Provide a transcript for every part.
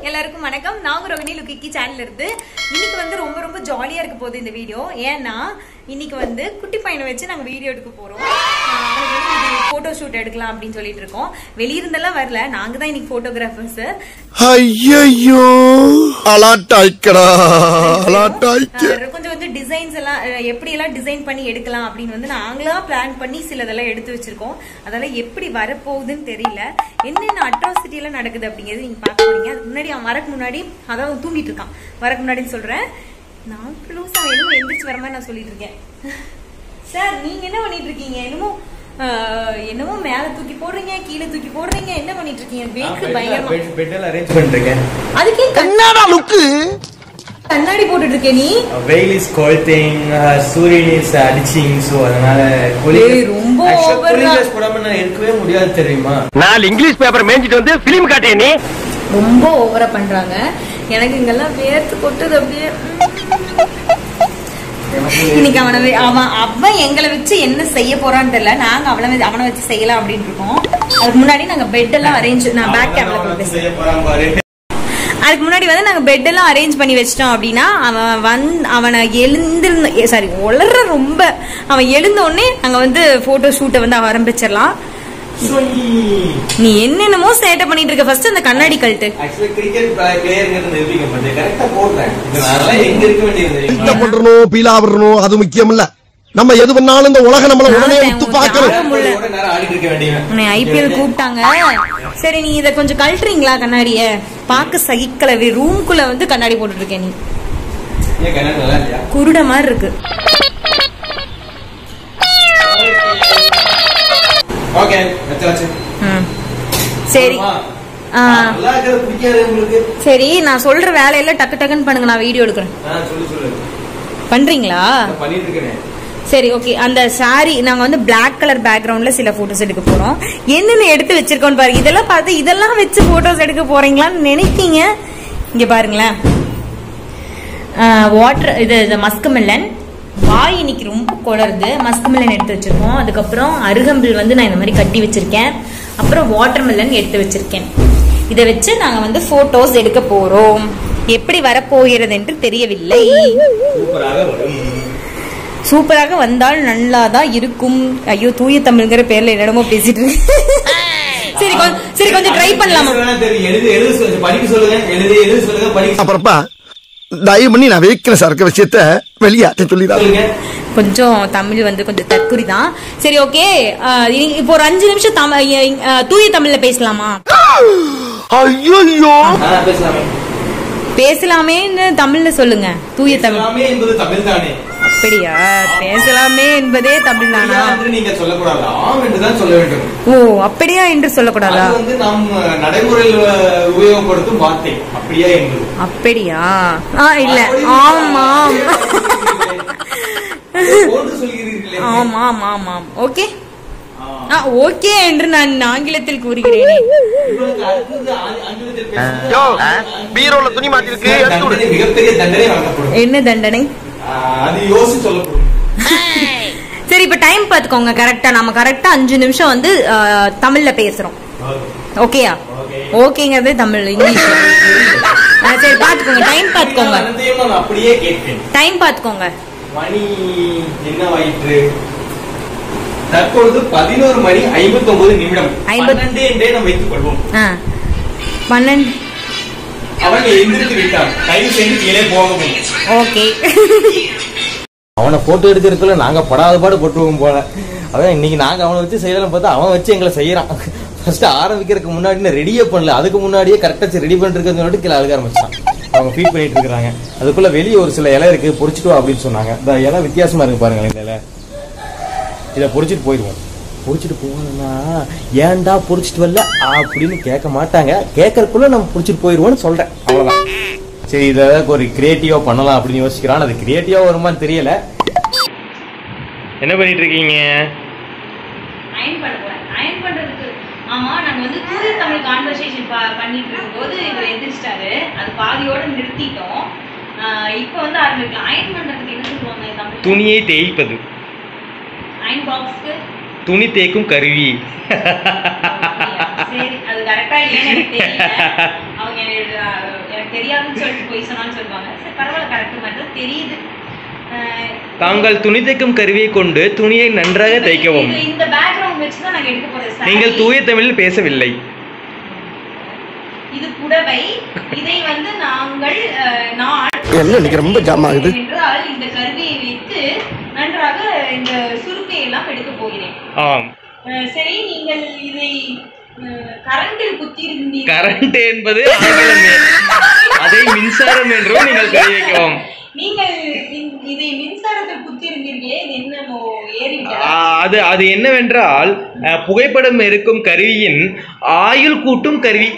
எல்லாருக்கும் வணக்கம் நாங்க ரோகிணி லுக்கிக்கி சேனல்ல இருந்து இன்னைக்கு வந்து ரொம்ப ரொம்ப ஜாலியா இருக்க போகுது இந்த வீடியோ ஏன்னா இன்னைக்கு வந்து குட்டி பையனை வச்சு நாங்க வீடியோ எடுக்க போறோம் போட்டோ ஷூட் எடுக்கலாம் அப்படின்னு சொல்லிட்டு இருக்கோம் வெளியிருந்தெல்லாம் வரல நாங்க தான் இன்னைக்கு போட்டோகிராஃபர்ஸ் ஐயோ அலாட்டாய்க்கடா அலாட்டாய்க்க கொஞ்சம் வந்து டிசைன்ஸ் எல்லாம் அஹ், எப்படி எல்லாம் டிசைன் பண்ணி எடுக்கலாம் அப்படின்னு வந்து நாங்களா பிளான் பண்ணி சிலதெல்லாம் எடுத்து வச்சிருக்கோம் அதெல்லாம் எப்படி வரப்போகுதுன்னு தெரியல என்னென்ன அட்ராசிட்டி எல்லாம் நடக்குது அப்படிங்கிறது நீங்க பார்க்க போறீங்க அதுக்கு முன்னாடி அவன் வரக்கு முன்னாடி அதாவது அவன் தூங்கிட்டு இருக்கான் வரக்கு முன்னாடின்னு சொல்றேன் நான் லூஸ் அவன் என்னமோ எந்திரிச்சு வர மாதிரி நான் சொல்லிட்டு இருக்கேன் சார் நீங்க என்ன பண்ணிட்டு இருக்கீங்க என்னமோ அஹ், என்னமோ மேல தூக்கி போடுறீங்க கீழே தூக்கி போடுறீங்க என்ன பண்ணிட்டு இருக்கீங்க வெயிட் பயங்கரமா பெட்டெல்லாம் அரேஞ்ச் பண்ணிருக்கேன் அதுக்கே கண்- என்னடா லுக்கு கண்ணாடி போட்டுட்டு இருக்க நீ வெயில் இஸ் கோல்டிங் சூரியன் இஸ் அடிச்சிங் ஸோ அதனால ஏய், ரொம்ப over தான். போடாம நான் இருக்கவே முடியாது தெரியுமா நாலு இங்கிலீஷ் பேப்பர் மேய்ஞ்சிட்டு வந்து பிலிம் காட்டிய நீ ரொம்ப ஓவரா பண்றாங்க எனக்கு இங்கெல்லாம் வேர்த்து கொட்டுது அப்படியே இன்னைக்கு அவனை வே- அவன் அவன் எங்களை வச்சு என்ன செய்ய போறான்னு தெரியல நாங்க அவனை வச்சு- அவனை வச்சு செய்யலாம் அப்படின்னு இருக்கோம் அதுக்கு முன்னாடி நாங்க பெட் எல்லாம் அரேஞ்ச் நான் பேக் கேமரா பேசுறேன் செய்ய போறான் பாரு அதுக்கு முன்னாடி வந்து நாங்க பெட் எல்லாம் அரேஞ்ச் பண்ணி வச்சிட்டோம் அப்படின்னா அவன் வந்து அவனை எழுந்திருந்த சாரி உளற ரொம்ப அவன் எழுந்த உடனே நாங்க வந்து போட்டோ ஷூட்டை வந்து ஆரம்பிச்சிடலாம் நீ என்னென்னமோ சேட்டை பண்ணிட்டு இருக்க ஃபர்ஸ்ட் அந்த கண்ணாடி கழட்டு ஆக்சுவலி கிரிக்கெட் பிளேயருங்கிறது நிரூபிக்க மாட்டேன் கரெக்டா போடுறேன் இது நான்லாம் எங்க இருக்க வேண்டியது என்ன தெரியுமா பண்றணும் பீலா விடணும் அது முக்கியம் இல்ல நம்ம எது பண்ணாலும் இந்த உலகம் நம்மள உடனே நான் உத்து உன் பார்க்கணும் யாரும் முள்ள. கூட நேரம் ஆடிட்டு இருக்க வேண்டியவன் உன்னை ஐபிஎல் கூப்பிட்டாங்க சரி நீ இத கொஞ்சம் கழட்டுறீங்களா கண்ணாடிய பாக்க சகிக்கல ரூம்குள்ள வந்து கண்ணாடி போட்டுட்டு இருக்க நீ ஏன் கண்ணாடி நல்லா இல்லையா குருட மாதிரி இருக்கு ஓகே வச்சாச்சு ம். சரி ஆமா. ஆ. நல்லா இருக்கிறது பிடிக்காது உங்களுக்கு சரி நான் சொல்ற வேலையெல்லாம் டக்கு டக்குன்னு பண்ணுங்க நான் வீடியோ எடுக்கிறேன் ஆ சொல்லு சொல்லு பண்றீங்களா நான் பண்ணிட்டு இருக்கேன் சரி ஓகே அந்த சாரி நாங்க வந்து Black கலர் பேக்ரவுண்ட்ல சில போட்டோஸ் எடுக்க போறோம் என்னென்ன எடுத்து வச்சிருக்கோம்னு பாருங்க இதெல்லாம் பார்த்து இதெல்லாம் வச்சு போட்டோஸ் எடுக்க போறீங்களான்னு நினைப்பீங்க இங்க பாருங்களேன் வாட்டர் இது மஸ்க் மில்லன் வாய் இன்னைக்கு ரொம்ப குளருது மஸ்க் மில்லன் எடுத்து வச்சிருக்கோம் அதுக்கப்புறம் அருகம்பில் வந்து நான் இந்த மாதிரி கட்டி வச்சிருக்கேன் அப்புறம் வாட்டர் மில்லன் எடுத்து வச்சிருக்கேன் இதை வச்சு நாங்க வந்து போட்டோஸ் எடுக்க போறோம் எப்படி வரப்போகிறது என்று தெரியவில்லை சூப்பராக வரும் சூப்பராக வந்தால் நல்லாதான் இருக்கும் ஐயோ தூய தமிழ்ங்கிற பேர்ல என்னடமோ பேசிட்டு இருக்கு சரி கொஞ்சம் சரி கொஞ்சம் ட்ரை பண்ணலாமா வேணா தெரியும். எழுது எழுது சொல்லு- படிக்க சொல்லுங்க எழுது எழுது சொல்லுங்க படிக்க அப்புறப்பா தயவு பண்ணி நான் வைக்கிற சரக்கு விஷயத்த வெளியாட்ட சொல்லிடாது சொல்லுங்க கொஞ்சம் தமிழ் வந்து கொஞ்சம் தற்குறி தான் சரி ஓகே இப்போ ஒரு அஞ்சு நிமிஷம் தமிழ் அஹ், தூய தமிழ்ல பேசலாமா ஐயோ ஆ, பேசலாமே பேசலாமேன்னு தமிழ்ல சொல்லுங்க தூய தமிழ் பேசலாமே என்பது தமிழ் தானே அப்படியா பேசலாமே என்பதே தமிழ் தானா ஐயா என்று நீங்க சொல்லக்கூடாது ஆம் என்று தான் சொல்ல வேண்டும் ஓ அப்படியா என்று சொல்லக்கூடாதா அது வந்து நாம் நடைமுறையில் அஹ், உபயோகப்படுத்தும் வார்த்தை அப்படியா என்பது அப்படியா ஆ இல்ல ஆமாம் போன்று சொல்கிறீர்களே ஆமா ஆமா ஆமாம் ஓகே ஆ. ஆ ஓகே என்று நான் ஆங்கிலத்தில் கூறுகிறேனே உங்களுக்கு அடுத்தது ஆ- ஆங்கிலத்தில் பேசுறது யோ, ஆ- பீரோல துணி மாத்திருக்கு, எடுத்து விடு. தண்டனை, மிகப்பெரிய தண்டனை வழங்கப்படும் என்ன தண்டனை ஆ, அது யோசிச்சு சொல்லப்படும் சரி இப்ப டைம் பாத்துக்கோங்க கரெக்டா நம்ம கரெக்டா அஞ்சு நிமிஷம் வந்து ஆ, தமிழ்ல பேசுறோம் ஓகேயா Okay. ஓகேங்கிறது தமிழ் இங்கிலீஷ்ல ஆ, சரி பாத்துக்கோங்க டைம் பாத்துக்கோங்க அனைத்தையும் நான் அப்படியே கேட்பேன் டைம் பாத்துக்கோங்க மணி என்னவாயிற்று தற்பொழுது பதினோரு மணி ஐம்பத்தி ஒன்பது நிமிடம் ஐம்பத்~ பன்னெண்டு என்றே நாம் வைத்துக் கொள்வோம் ஆ பன்னெண்டு அவன் எந்திரித்து விட்டான் தயவு செய்து கீழே போகவும் ஓகே அவனை போட்டோ எடுக்கிறதுக்குள்ள நாங்க படாத பாடு போட்டுருவோம் போல அதான் இன்னைக்கு நாங்க அவனை வச்சு செய்யலாம் பார்த்தா அவன் வச்சு எங்களை செய்யறான் ஃபர்ஸ்ட் ஆரம்பிக்கிறதுக்கு முன்னாடி ரெடியே பண்ணல அதுக்கு முன்னாடியே கரெக்டா ரெடி பண்ணிட்டு சொல்லிட்டு கீழே அழுக ஆரம்பிச்சான் அவங்க ஃபீல் பண்ணிட்டு இருக்காங்க அதுக்குள்ள வெளியே ஒரு சில இலை இருக்கு பொறிச்சிட்டு வா அப்படின்னு சொன்னாங்க இந்த இலை வித்தியாசமா இருக்கு பாருங்க இந்த இலை இதை பொறிச்சிட்டு போயிடுவோம் பொறிச்சிட்டு போகணும்னா ஏன்டா பொறிச்சிட்டு வரல அப்படின்னு கேட்க மாட்டாங்க கேட்கறதுக்குள்ள நம்ம பொறிச்சிட்டு போயிடுவோம்னு சொல்றேன் அவ்வளவுதான் சரி இதை ஒரு கிரியேட்டிவா பண்ணலாம் அப்படின்னு யோசிக்கிறான் அது கிரியேட்டிவா வருமான்னு தெரியல என்ன பண்ணிட்டு இருக்கீங்க அயன் பண்ண போறேன் அயன் பண்றதுக்கு ஆமா நாங்க வந்து தூய தமிழ் கான்வர்சேஷன் பண்ணிட்டு இருக்கும்போது இவர் எந்திரிச்சிட்டாரு அது பாதியோட நிறுத்திட்டோம் ஆஹ் இப்போ வந்து ஆரம்பிக்கலாம் அயன் பண்றதுக்கு என்ன சொல்லுவாங்க தமிழ் துணியை தேய்ப்பது அயன் பாக்ஸ்க்கு துணி தேய்க்கும் கருவி சரி அது கரெக்டா இல்லைன்னு எனக்கு தெரியல அவங்க அப்படின்னு சொல்லிட்டு போய் சொன்னான்னு சொல்லுவாங்க சரி பரவாயில்ல கரெக்ட் மாதிரி தான் தெரியுது அஹ் தாங்கள் துணி தைக்கும் கருவியை கொண்டு துணியை நன்றாக தைக்கவும் இது- இந்த பேக்ரவுண்ட் வச்சு தான் நாங்க எடுக்க போறோம் நீங்கள் saree. தூய தமிழில் பேசவில்லை இது புடவை இதை வந்து நாங்கள் அஹ், நான் என்ன இன்னைக்கு ரொம்ப ஜாம் ஆகுது என்றால் இந்த கருவியை வைத்து நன்றாக இந்த சுருக்கை எல்லாம் எடுக்க போகிறேன் ஆம் அஹ், சரி நீங்கள் இதை கரண்டில் குத்தி இருந்தீர்கள் கரண்ட் என்பது ஆங்கிலமே அதை மின்சாரம் என்றும் நீங்கள் கை வைக்கவும் நீங்கள் இ- இதை மின்சாரத்தில் குத்தி இருந்தீர்களே இது என்னமோ ஏறி ஆ, அது அது என்னவென்றால் அஹ், புகைப்படம் எடுக்கும் கருவியின் ஆயுள் கூட்டும் கருவி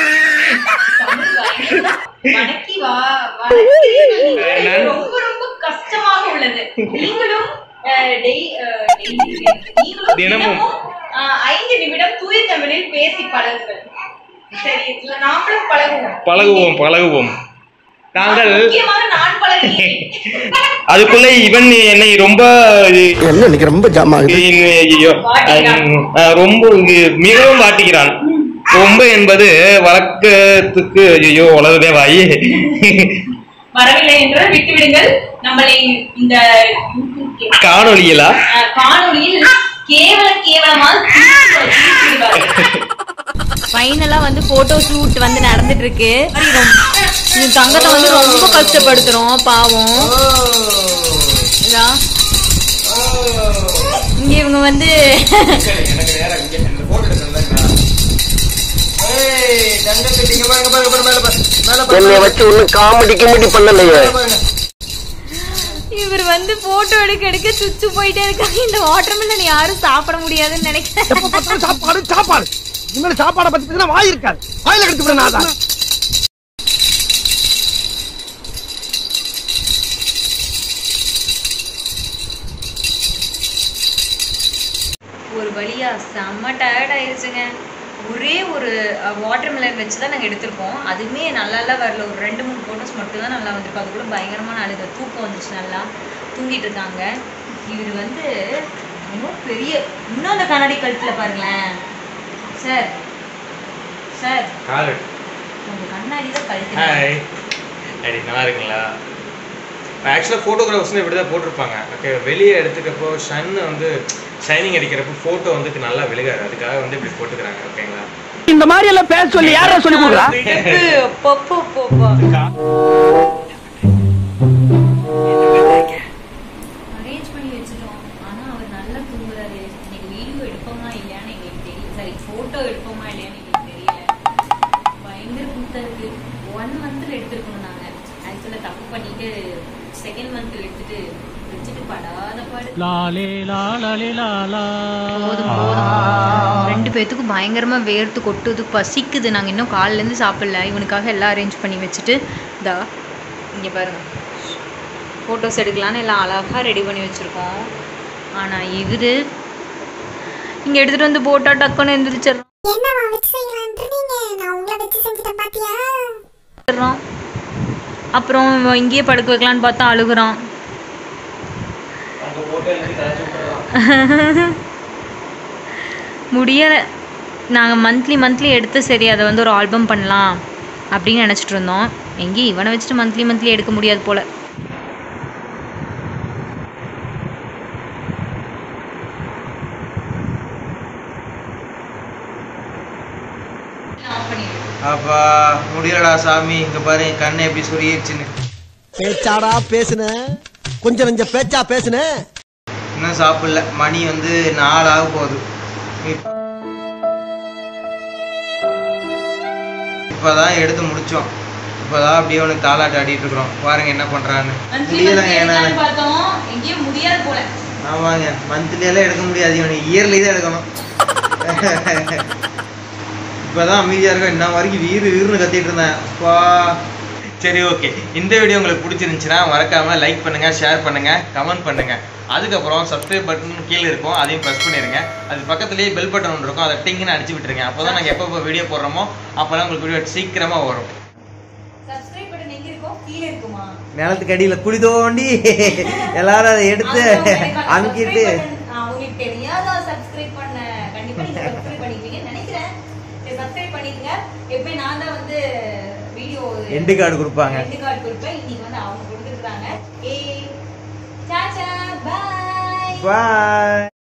வணக்கி வா வணக்கிறீர்கள். நான்- ரொம்ப ரொம்ப கஷ்டமாக உள்ளது நீங்களும் அஹ், டெய்- அஹ், டெய்லி நீங்களும் தினமும். தினமும் அஹ், ஐந்து நிமிடம் தூய தமிழில் பேசி பழகுங்கள் சரி இதுல நாமளும் பழகுவோம் பழகுவோம் பழகுவோம் நாங்கள் முக்கியமாக நான் பழகிறேன் அதுக்குள்ள இவன் என்னை ரொம்ப என்ன இன்னைக்கு ரொம்ப ஜாம் ஆகுது ஐயோ, அஹ், ரொம்ப இங்கு மிகவும் வாட்டுகிறான் ரொம்ப என்பது வழக்கத்துக்கு ஐயோ உலகதே வாயி வரவில்லை என்றால் விட்டுவிடுங்கள் நம்மளை இந்த காணொலியிலா அஹ், காணொளியில் கேவல கேவலமாக ஃபைனலா வந்து போட்டோ ஷூட் வந்து நடந்துட்டு இருக்கு இந்த தங்கத்தை வந்து ரொம்ப கஷ்டப்படுத்துறோம் பாவம் இதா. இங்க இவங்க வந்து என்னை வச்சு ஒன்னும் காமெடி கிமெடி பண்ணலையே இவர் வந்து போட்டோ எடுக்க எடுக்க சுச்சு போயிட்டே இருக்காங்க இந்த வாட்டர்மெலன் யாரும் சாப்பிட முடியாதுன்னு நினைக்கிறேன் எப்ப பார்த்தாலும் சாப்பாடு சாப்பாடு இனிமேல் சாப்பாடை பத்தி பேசினா வாய் இருக்காது வாயில கடிச்சு விட நான் ஒரு வழியா செம்ம டயர்ட் ஆயிருச்சுங்க ஒரே ஒரு வாட்டர்மெலன் வச்சு தான் நாங்கள் எடுத்திருக்கோம் அதுவுமே நல்லாலாம் வரல ஒரு ரெண்டு மூணு ஃபோட்டோஸ் மட்டும் தான் நல்லா வந்திருக்கும் அது கூட பயங்கரமான அழுக தூக்கம் வந்துச்சு நல்லா தூங்கிட்டு இருக்காங்க இவர் வந்து இன்னும் பெரிய இன்னும் அந்த கண்ணாடி கழுத்தில் பாருங்களேன் சார் சார் உங்க கண்ணாடி தான் கழுத்து ஹாய் அடி நல்லா இருக்குங்களா ஆக்சுவலாக ஃபோட்டோகிராஃபர்ஸ் இப்படி தான் போட்டிருப்பாங்க ஓகே வெளியே எடுத்துக்கப்போ ஷன் வந்து ஷைனிங் அடிக்கிறப்போ ஃபோட்டோ வந்து நல்லா விழுகாது அதுக்காக வந்து இப்படி போட்டுக்கிறாங்க ஓகேங்களா இந்த மாதிரி எல்லாம் பேச சொல்லி யாரா சொல்லி கொடுக்குறா அரேஞ்ச் பண்ணி வச்சுட்டோம் ஆனா அவர் நல்லா தூங்குறாரு இன்னைக்கு வீடியோ எடுப்போமா இல்லையான்னு எங்களுக்கு தெரியல சரி போட்டோ எடுப்போமா இல்லையான்னு எங்களுக்கு தெரியல பயங்கர கூத்தா இருக்கு ஒன் மந்த்ல எடுத்திருக்கணும் நாங்க ஆக்சுவலா தப்பு பண்ணிட்டு செகண்ட் மந்த்ல எடுத்துட்டு வச்சுட்டு படாத பாடு போதும் போதும் ரெண்டு பேர்த்துக்கும் பயங்கரமா வேர்த்து கொட்டுது பசிக்குது நாங்க இன்னும் காலையில இருந்து சாப்பிடல இவனுக்காக எல்லாம் அரேஞ்ச் பண்ணி வச்சுட்டு இதா இங்க பாருங்க ஃபோட்டோஸ் எடுக்கலான்னு எல்லாம் அழகாக ரெடி பண்ணி வச்சுருக்கோம் ஆனால் இவர் இங்கே எடுத்துகிட்டு வந்து போட்டா டக்குன்னு எந்திரிச்சிடுறோம் என்னவா வச்சு செய்யலான்றீங்க நான் உங்களை வச்சு செஞ்சுட்டேன் பாத்தியா அப்புறம் இங்கேயே படுக்க வைக்கலான்னு பார்த்தா அழுகுறான் முடியலை நாங்கள் மந்த்லி மந்த்லி எடுத்து சரி அதை வந்து ஒரு ஆல்பம் பண்ணலாம் அப்படின்னு நினச்சிட்டு இருந்தோம் எங்கேயும் இவனை வச்சுட்டு மந்த்லி மந்த்லி எடுக்க முடியாது போல் அப்பா முடியலடா சாமி இங்க பாரு என் கண்ணை எப்படி சுரியிருச்சுன்னு பேச்சாடா பேசுன கொஞ்சம் நெஞ்ச பேச்சா பேசுன இன்னும் சாப்பிடல மணி வந்து நாலு ஆக போகுது இப்- இப்பதான் எடுத்து முடிச்சோம் இப்பதான் அப்படியே அவனுக்கு தாளாட்டு ஆடிட்டு இருக்கிறோம் பாருங்க என்ன பண்றான்னு முடியலங்க என்னால பார்த்தோம் எங்கேயும் முடியாது போல ஆமாங்க மந்த்லி எல்லாம் எடுக்க முடியாது இவனுக்கு இயர்லி தான் எடுக்கணும் இப்பதான் அமைதியா இருக்க இன்ன வரைக்கும் வீறு வீறுன்னு கத்திட்டு இருந்தேன் அப்பா சரி ஓகே இந்த வீடியோ உங்களுக்கு பிடிச்சிருந்துச்சுன்னா மறக்காம லைக் பண்ணுங்க ஷேர் பண்ணுங்க கமெண்ட் பண்ணுங்க அதுக்கப்புறம் சப்ஸ்கிரைப் பட்டன் கீழே இருக்கும் அதையும் ப்ரெஸ் பண்ணிருங்க அது பக்கத்துலேயே பெல் பட்டன் ஒன்று இருக்கும் அதை டிங்குன்னு அடிச்சு விட்டுருங்க அப்போதான் நாங்கள் எப்போ வீடியோ போடுறோமோ அப்போதான் உங்களுக்கு வீடியோ சீக்கிரமா வரும் சப்ஸ்கிரைப் பட்டன் எங்க இருக்கும் கீழே இருக்குமா நிலத்துக்கு அடியில குழி தோண்டி எல்லாரும் அதை எடுத்து அமுக்கிட்டு அவங்களுக்கு தெரியாதா சப்ஸ்கிரைப் பண்ண கண்டிப்பா நீங்க சப்ஸ்கிரைப் பண்ணிருப்பீங்கன்னு நினைக்கிறேன் சப்ஸ்கிரைப் பண்ணிருங்க எப்பயும் நான் தான் வந்து வீடியோ எண்டு கார்டு கொடுப்பாங்க ரெண்டு கார்டு கொடுப்பேன் இன்னைக்கு வந்து அவங்க கொடுத்துருக்காங்க ஏ சாச்சா பாய் பாய்